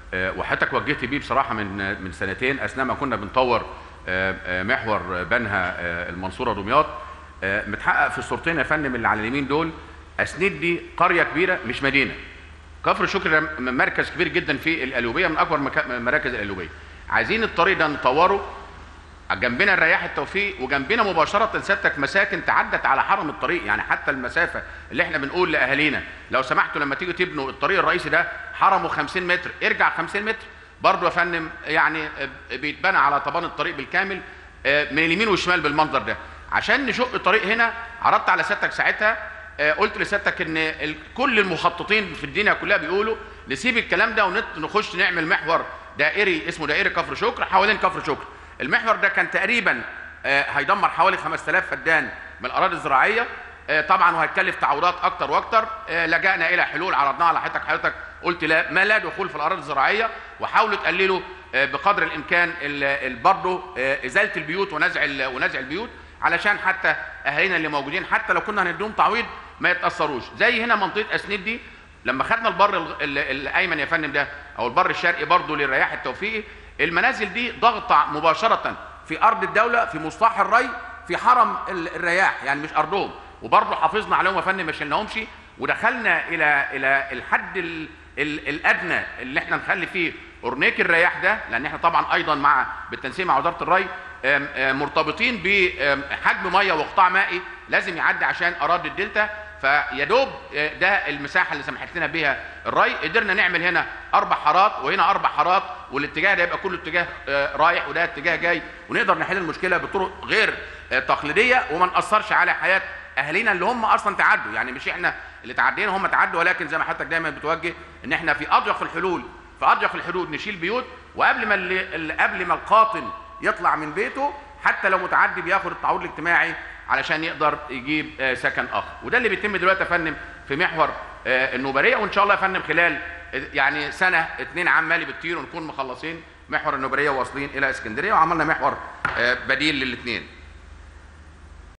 آه، وحضرتك وجهت بيه بصراحه من من سنتين اثناء ما كنا بنطور آه، آه، محور بنها آه، المنصوره دمياط آه، متحقق في الصورتين يا فندم اللي على اليمين دول اسند دي قريه كبيره مش مدينه كفر شكر ده م- مركز كبير جدا في القليوبيه من اكبر مكا- مراكز القليوبيه عايزين الطريق ده نطوره جنبنا الرياح التوفيق وجنبنا مباشره سيادتك مساكن تعدت على حرم الطريق يعني حتى المسافه اللي احنا بنقول لاهالينا لو سمحتوا لما تيجوا تبنوا الطريق الرئيسي ده حرمه 50 متر ارجع 50 متر برضه يا فندم يعني بيتبنى على طبان الطريق بالكامل آه، من اليمين والشمال بالمنظر ده عشان نشق الطريق هنا عرضت على سيادتك ساعتها آه، قلت لسيادتك ان ال- كل المخططين في الدنيا كلها بيقولوا نسيب الكلام ده ونخش نعمل محور دائري اسمه دائري كفر شكر حوالين كفر شكر المحور ده كان تقريبا آه، هيدمر حوالي 5000 فدان من الاراضي الزراعيه آه، طبعا وهيكلف تعويضات اكتر واكتر آه، لجأنا الى حلول عرضناها على حضرتك حضرتك قلت لا ما لا دخول في الاراضي الزراعيه وحاولوا تقللوا آه، بقدر الامكان ال- ال- برضه آه، ازاله البيوت ونزع ال- ونزع البيوت علشان حتى اهالينا اللي موجودين حتى لو كنا هنديهم تعويض ما يتاثروش زي هنا منطقه اسند دي لما خدنا البر الغ- ال- الايمن يا فندم ده او البر الشرقي برضه للرياح التوفيقي المنازل دي ضغط مباشره في ارض الدوله في مصطلح الري في حرم ال- الرياح يعني مش ارضهم وبرضه حافظنا عليهم يا فندم ما شلناهمش ودخلنا الى الى الحد ال ال الادنى اللي احنا نخلي فيه اورنيك الرياح ده لان احنا طبعا ايضا مع بالتنسيق مع وزاره الري آم، آم، مرتبطين بحجم ميه وقطاع مائي لازم يعدي عشان اراضي الدلتا فيا دوب آه، ده المساحه اللي سمحت لنا بيها الري قدرنا نعمل هنا اربع حارات وهنا اربع حارات والاتجاه ده يبقى كله اتجاه آه، رايح وده اتجاه جاي ونقدر نحل المشكله بطرق غير آه، تقليديه وما ناثرش على حياه اهالينا اللي هم اصلا تعدوا يعني مش احنا اللي تعدينا هم تعدوا ولكن زي ما حضرتك دايما بتوجه ان احنا في اضيق الحلول في اضيق الحدود نشيل بيوت وقبل ما اللي اللي- قبل ما القاطن يطلع من بيته حتى لو متعدي بياخد التعويض الاجتماعي علشان يقدر يجيب آه، سكن اخر وده اللي بيتم دلوقتي يا فندم في محور آه، النوبريه وان شاء الله يا فندم خلال آه، يعني سنه اتنين عمالي بتطير ونكون مخلصين محور النوبريه واصلين الى اسكندريه وعملنا محور آه، بديل للاثنين